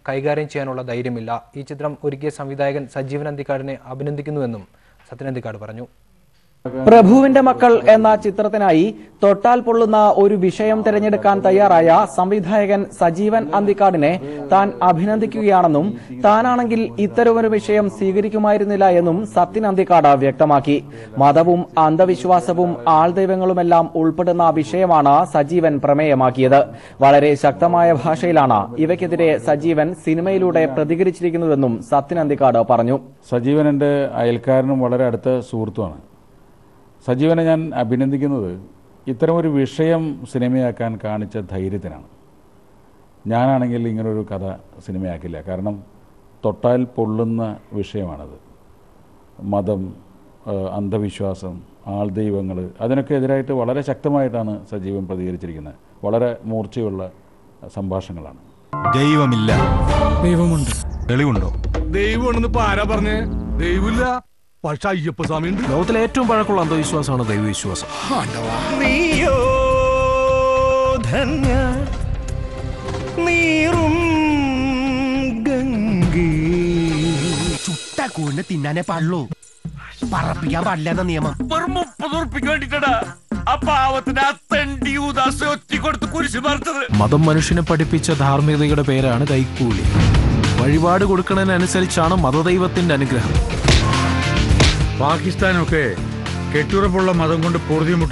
കൈകാര്യം ചെയ്യാനുള്ള ധൈര്യമില്ല ഈ ചിത്രം ഒരുക്കിയ സംവിധായകൻ സജീവൻ അന്തിക്കാടിനെ അഭിനന്ദിക്കുന്നുവെന്നും സത്യൻ അന്തിക്കാട് പറഞ്ഞു പ്രഭുവിന്റെ മക്കൾ എന്ന ചിത്രത്തിനായി തൊട്ടാൽ പൊള്ളുന്ന ഒരു വിഷയം തിരഞ്ഞെടുക്കാൻ തയ്യാറായ സംവിധായകൻ സജീവൻ അന്തിക്കാടിനെ താൻ അഭിനന്ദിക്കുകയാണെന്നും താനാണെങ്കിൽ ഇത്തരമൊരു വിഷയം സ്വീകരിക്കുമായിരുന്നില്ല എന്നും സത്യൻ അന്തിക്കാട് വ്യക്തമാക്കി മതവും അന്ധവിശ്വാസവും ആൾദൈവങ്ങളുമെല്ലാം ഉൾപ്പെടുന്ന വിഷയമാണ് സജീവൻ പ്രമേയമാക്കിയത് വളരെ ശക്തമായ ഭാഷയിലാണ് ഇവയ്ക്കെതിരെ സജീവൻ സിനിമയിലൂടെ പ്രതികരിച്ചിരിക്കുന്നതെന്നും സത്യൻ അന്തിക്കാട് പറഞ്ഞു സജീവൻ എൻ്റെ അയൽക്കാരനും വളരെ അടുത്ത സുഹൃത്തുമാണ് സജീവനെ ഞാൻ അഭിനന്ദിക്കുന്നത് ഇത്തരമൊരു വിഷയം സിനിമയാക്കാൻ കാണിച്ച ധൈര്യത്തിനാണ് ഞാനാണെങ്കിൽ ഇങ്ങനൊരു കഥ സിനിമയാക്കില്ല കാരണം തൊട്ടാൽ പൊള്ളുന്ന വിഷയമാണത് മതം ഏഹ് അന്ധവിശ്വാസം ആൾദൈവങ്ങൾ അതിനൊക്കെ എതിരായിട്ട് വളരെ ശക്തമായിട്ടാണ് സജീവൻ പ്രതികരിച്ചിരിക്കുന്നത് വളരെ മൂർച്ചയുള്ള സംഭാഷണങ്ങളാണ് ദൈവമില്ല ദൈവമുണ്ട് തെളിവുണ്ടോ ദൈവമാണെന്ന് ഇപ്പൊ ആരാ പറഞ്ഞേ ദൈവമില്ല പക്ഷെ അയ്യപ്പ സ്വാമി ഉണ്ട് ലോകത്തിലെ ഏറ്റവും പഴക്കമുള്ള അന്ധവിശ്വാസമാണ് ദൈവവിശ്വാസം നീയോ ധന്യ നീറും ഗംഗേ ചുട്ട കൂടിനെ തിന്നാനേ പാടുള്ളൂ പറപ്പിക്കാൻ പാടില്ല എന്ന നിയമം വെറും മുപ്പത് ഉറുപ്പിക്ക് വേണ്ടിട്ടാ ആ പാവത്തിന് ആ തെണ്ടി ഉദാസ ഒറ്റി കൊടുത്ത് കുരിശ് മറിച്ചത് മതം മനുഷ്യനെ പഠിപ്പിച്ച ധാർമ്മികതയുടെ പേരാണ് കൈക്കൂലി വഴിപാട് കൊടുക്കുന്നതിനനുസരിച്ചാണ് മതദൈവത്തിന്റെ അനുഗ്രഹം പാകിസ്ഥാനൊക്കെ കെട്ടുറപ്പുള്ള മതം കൊണ്ട് പൊറുതിമുട്ട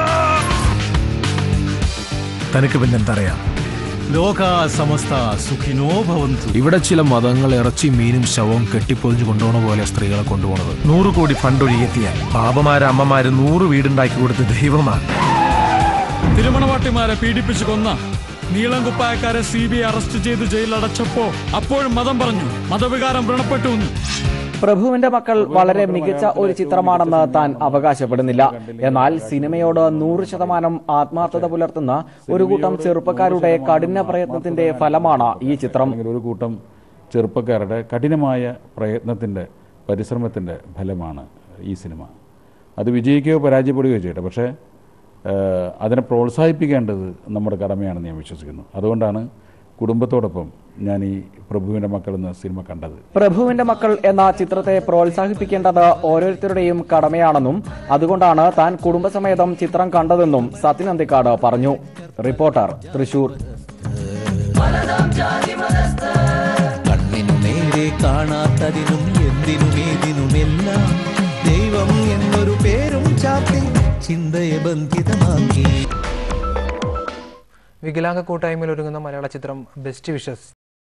തനിക്ക് പിന്നെന്തറിയാം ലോക സമസ്ത സുഖിനോ ഭവന്തു ഇവിടെ ചില മതങ്ങൾ ഇറച്ചി മീനും ശവവും കെട്ടിപ്പൊതിഞ്ഞു കൊണ്ടുപോണ പോലെ സ്ത്രീകളെ കൊണ്ടുപോണത് നൂറ് കോടി ഫണ്ട് ഒഴുകിയെത്തിയാൽ പാപമാര് അമ്മമാര് നൂറ് വീടുണ്ടാക്കി കൊടുത്ത ദൈവമാണ് തിരുമണവാട്ടിമാരെ പീഡിപ്പിച്ചു കൊന്ന നീളം കുപ്പായക്കാരെ സി ബി ഐ അറസ്റ്റ് ചെയ്ത് ജയിലിലടച്ചപ്പോ അപ്പോഴും മതം പറഞ്ഞു മതവികാരം വ്രണപ്പെട്ടു എന്ന് പ്രഭുവിന്റെ മക്കൾ വളരെ മികച്ച ഒരു ചിത്രമാണെന്ന് താൻ അവകാശപ്പെടുന്നില്ല എന്നാൽ സിനിമയോട് നൂറ് ശതമാനം ആത്മാർത്ഥത പുലർത്തുന്ന ഒരു കൂട്ടം ചെറുപ്പക്കാരുടെ കഠിന പ്രയത്നത്തിന്റെ ഫലമാണ് ഈ ചിത്രം അല്ലെങ്കിൽ ഒരു കൂട്ടം ചെറുപ്പക്കാരുടെ കഠിനമായ പ്രയത്നത്തിൻ്റെ പരിശ്രമത്തിൻ്റെ ഫലമാണ് ഈ സിനിമ അത് വിജയിക്കുകയോ പരാജയപ്പെടുകയോ ചെയ്യട്ടെ പക്ഷേ ഏഹ്, അതിനെ പ്രോത്സാഹിപ്പിക്കേണ്ടത് നമ്മുടെ കടമയാണെന്ന് ഞാൻ വിശ്വസിക്കുന്നു അതുകൊണ്ടാണ് കുടുംബത്തോടൊപ്പം ഞാൻ ഈ പ്രഭുവിൻ്റെ മക്കൾ എന്ന സിനിമ കണ്ടത് പ്രഭുവിന്റെ മക്കൾ എന്ന ചിത്രത്തെ പ്രോത്സാഹിപ്പിക്കേണ്ടത് ഓരോരുത്തരുടെയും കടമയാണെന്നും അതുകൊണ്ടാണ് താൻ കുടുംബസമേതം ചിത്രം കണ്ടതെന്നും സത്യൻ അന്തിക്കാട് പറഞ്ഞു റിപ്പോർട്ടർ തൃശൂർ കണ്ണിനു നേരെ കാണാത്തതിനും എന്തിനുമേതിനുമെല്ലാം ദൈവം എന്നൊരു പേരും ചാർത്തി ചിന്തയെ ബന്ധിതമാക്കി വികലാംഗ കൂട്ടായ്മയിൽ ഒരുങ്ങുന്ന മലയാള ചിത്രം ബെസ്റ്റ് വിഷസ്